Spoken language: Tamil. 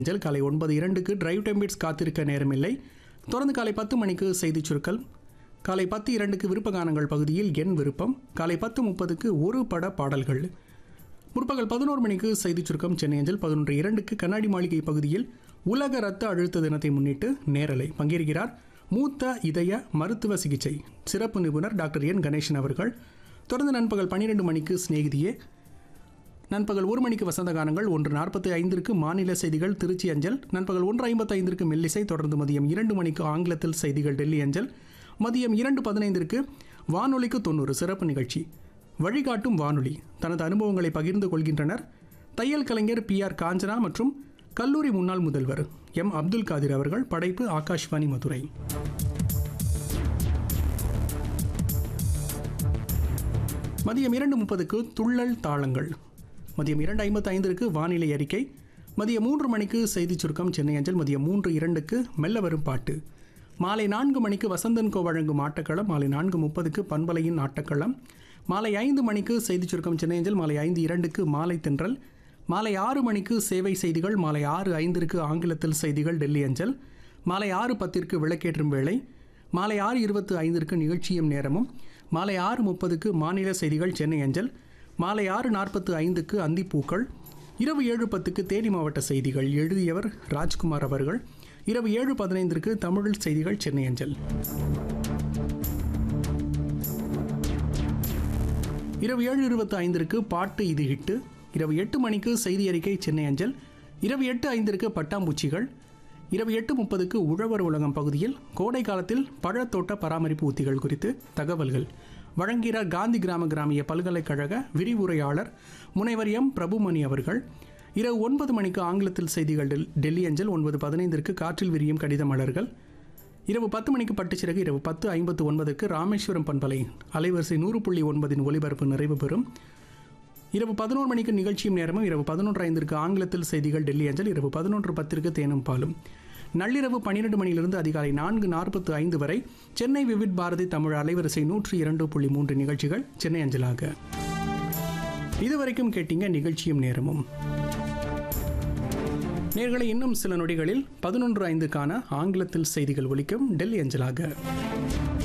அஞ்சல் காலை ஒன்பது இரண்டுக்கு டிரைவ் டெம்பிட்ஸ் காத்திருக்க நேரமில்லை தொடர்ந்து காலை பத்து மணிக்கு செய்திச் சுருக்கல் காலை பத்து இரண்டுக்கு விருப்ப கானங்கள் பகுதியில் என் விருப்பம் காலை பத்து முப்பதுக்கு ஒரு பட பாடல்கள் முற்பகல் பதினோரு மணிக்கு செய்திச் சுருக்கம் சென்னை அஞ்சல் பதினொன்று இரண்டுக்கு கண்ணாடி மாளிகை பகுதியில் உலக ரத்த அழுத்த தினத்தை முன்னிட்டு நேரலை பங்கேற்கிறார் மூத்த இதய மருத்துவ சிகிச்சை சிறப்பு நிபுணர் டாக்டர் என் கணேசன் அவர்கள் தொடர்ந்து நண்பகல் பன்னிரெண்டு மணிக்கு சிநேகிதியே நண்பகல் ஒரு மணிக்கு வசந்த கானங்கள் ஒன்று நாற்பத்தி ஐந்திற்கு மாநில செய்திகள் திருச்சி அஞ்சல் நண்பகல் ஒன்று ஐம்பத்தி ஐந்திற்கு மெல்லிசை தொடர்ந்து மதியம் இரண்டு மணிக்கு ஆங்கிலத்தில் செய்திகள் டெல்லி அஞ்சல் மதியம் இரண்டு பதினைந்திற்கு வானொலிக்கு தொண்ணூறு சிறப்பு நிகழ்ச்சி வழிகாட்டும் வானொலி தனது அனுபவங்களை பகிர்ந்து கொள்கின்றனர் தையல் கலைஞர் பி ஆர் காஞ்சனா மற்றும் கல்லூரி முன்னாள் முதல்வர் எம் அப்துல் காதிர் அவர்கள் படைப்பு ஆகாஷ்வாணி மதுரை மதியம் இரண்டு முப்பதுக்கு துள்ளல் தாளங்கள் மதியம் இரண்டு ஐம்பத்தி ஐந்திற்கு வானிலை அறிக்கை மதியம் மூன்று மணிக்கு செய்திச் சுருக்கம் சென்னை அஞ்சல் மதியம் மூன்று இரண்டுக்கு மெல்ல வரும் பாட்டு மாலை நான்கு மணிக்கு வசந்தன் கோ வழங்கும் ஆட்டக்களம் மாலை நான்கு முப்பதுக்கு பண்பலையின் ஆட்டக்களம் மாலை ஐந்து மணிக்கு செய்திச் சுருக்கம் சென்னை அஞ்சல் மாலை ஐந்து இரண்டுக்கு மாலை தென்றல் மாலை ஆறு மணிக்கு சேவை செய்திகள் மாலை ஆறு ஐந்திற்கு ஆங்கிலத்தில் செய்திகள் டெல்லி அஞ்சல் மாலை ஆறு பத்திற்கு விளக்கேற்றும் வேளை மாலை ஆறு இருபத்து ஐந்திற்கு நிகழ்ச்சியும் நேரமும் மாலை ஆறு முப்பதுக்கு மாநில செய்திகள் சென்னை அஞ்சல் மாலை ஆறு நாற்பத்து ஐந்துக்கு அந்திப்பூக்கள் இரவு ஏழு பத்துக்கு தேனி மாவட்ட செய்திகள் எழுதியவர் ராஜ்குமார் அவர்கள் இரவு ஏழு பதினைந்திற்கு தமிழ் செய்திகள் சென்னை அஞ்சல் இரவு ஏழு இருபத்தி ஐந்திற்கு பாட்டு இது ஹிட்டு இரவு எட்டு மணிக்கு செய்தி அறிக்கை சென்னை அஞ்சல் இரவு எட்டு ஐந்திற்கு பட்டாம்பூச்சிகள் இரவு எட்டு முப்பதுக்கு உழவர் உலகம் பகுதியில் கோடை காலத்தில் பழத்தோட்ட பராமரிப்பு உத்திகள் குறித்து தகவல்கள் வழங்குகிறார் காந்தி கிராம கிராமிய பல்கலைக்கழக விரிவுரையாளர் முனைவர் எம் பிரபுமணி அவர்கள் இரவு ஒன்பது மணிக்கு ஆங்கிலத்தில் செய்திகள் டெல்- டெல்லி அஞ்சல் ஒன்பது பதினைந்திற்கு காற்றில் விரியும் கடித மலர்கள் இரவு பத்து மணிக்கு பட்டுச்சிறகு இரவு பத்து ஐம்பத்து ஒன்பதுக்கு ராமேஸ்வரம் பண்பலை அலைவரிசை நூறு புள்ளி ஒன்பதின் ஒலிபரப்பு நிறைவு பெறும் இரவு பதினோரு மணிக்கு நிகழ்ச்சியும் நேரமும் இரவு பதினொன்று ஐந்திற்கு ஆங்கிலத்தில் செய்திகள் டெல்லி அஞ்சல் இரவு பதினொன்று பத்திற்கு தேனும் பாலும் நள்ளிரவு பன்னிரண்டு மணியிலிருந்து அதிகாலை நான்கு நாற்பத்து ஐந்து வரை சென்னை விவிட் பாரதி தமிழ் அலைவரிசை நூற்றி இரண்டு புள்ளி மூன்று நிகழ்ச்சிகள் சென்னை அஞ்சலாக இதுவரைக்கும் கேட்டீங்க நிகழ்ச்சியும் நேரமும் நேர்களை இன்னும் சில நொடிகளில் பதினொன்று ஐந்துக்கான ஆங்கிலத்தில் செய்திகள் ஒலிக்கும் டெல்லி அஞ்சலாக